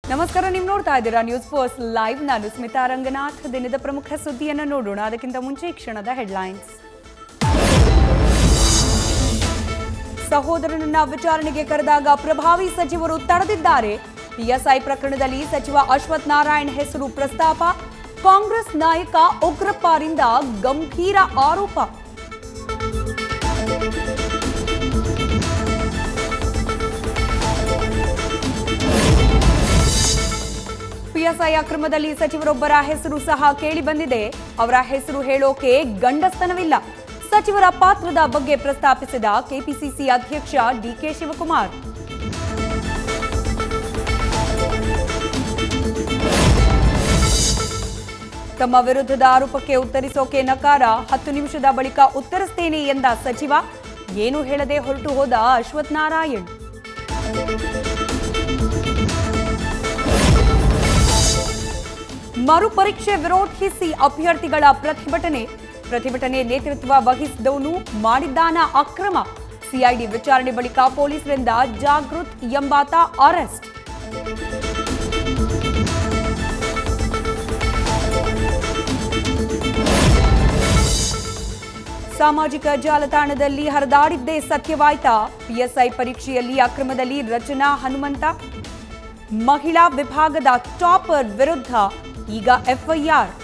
ನಮಸ್ಕಾರ ನೀವು ನೋಡ್ತಾ ಇದ್ದೀರಾ ನ್ಯೂಸ್ ಫೋರ್ಸ್ ಲೈವ್ ನಾನು ಸ್ಮಿತಾ ರಂಗನಾಥ್ ದಿನದ ಪ್ರಮುಖ ಸುದ್ದಿಯನ್ನು ನೋಡೋಣ ಅದಕ್ಕಿಂತ ಮುಂಚೆ ಈ ಕ್ಷಣದ ಹೆಡ್ಲೈನ್ಸ್ ಸಹೋದರನನ್ನ ವಿಚಾರಣೆಗೆ ಕರೆದಾಗ ಪ್ರಭಾವಿ ಸಚಿವರು ತಡೆದಿದ್ದಾರೆ ಪಿಎಸ್ಐ ಪ್ರಕರಣದಲ್ಲಿ ಸಚಿವ ಅಶ್ವಥ್ ನಾರಾಯಣ್ ಹೆಸರು ಪ್ರಸ್ತಾಪ ಕಾಂಗ್ರೆಸ್ ನಾಯಕ ಉಗ್ರಪ್ಪರಿಂದ ಗಂಭೀರ ಆರೋಪ ಪಿಎಸ್ಐ ಅಕ್ರಮದಲ್ಲಿ ಸಚಿವರೊಬ್ಬರ ಹೆಸರು ಸಹ ಕೇಳಿ ಬಂದಿದೆ ಅವರ ಹೆಸರು ಹೇಳೋಕೆ ಗಂಡಸ್ತನವಿಲ್ಲ ಸಚಿವರ ಪಾತ್ರದ ಬಗ್ಗೆ ಪ್ರಸ್ತಾಪಿಸಿದ ಕೆಪಿಸಿಸಿ ಅಧ್ಯಕ್ಷ ಡಿಕೆ ಶಿವಕುಮಾರ್ ತಮ್ಮ ವಿರುದ್ಧದ ಆರೋಪಕ್ಕೆ ಉತ್ತರಿಸೋಕೆ ನಕಾರ ಹತ್ತು ನಿಮಿಷದ ಬಳಿಕ ಉತ್ತರಿಸ್ತೇನೆ ಎಂದ ಸಚಿವ ಏನು ಹೇಳದೆ ಹೊರಟು ಹೋದ ಅಶ್ವಥ್ ನಾರಾಯಣ್ ಮರುಪರೀಕ್ಷೆ ವಿರೋಧಿಸಿ ಅಭ್ಯರ್ಥಿಗಳ ಪ್ರತಿಭಟನೆ ಪ್ರತಿಭಟನೆ ನೇತೃತ್ವ ವಹಿಸಿದವನು ಮಾಡಿದ್ದಾನ ಅಕ್ರಮ ಸಿಐಡಿ ವಿಚಾರಣೆ ಬಳಿಕ ಪೊಲೀಸರಿಂದ ಜಾಗೃತ್ ಎಂಬಾತ ಅರೆಸ್ಟ್ ಸಾಮಾಜಿಕ ಜಾಲತಾಣದಲ್ಲಿ ಹರಿದಾಡಿದ್ದೇ ಸತ್ಯವಾಯ್ತಾ ಪಿಎಸ್ಐ ಪರೀಕ್ಷೆಯಲ್ಲಿ ಅಕ್ರಮದಲ್ಲಿ ರಚನಾ ಹನುಮಂತ ಮಹಿಳಾ ವಿಭಾಗದ ಟಾಪರ್ ವಿರುದ್ಧ ಈಗ ಎಫ್ಐಆರ್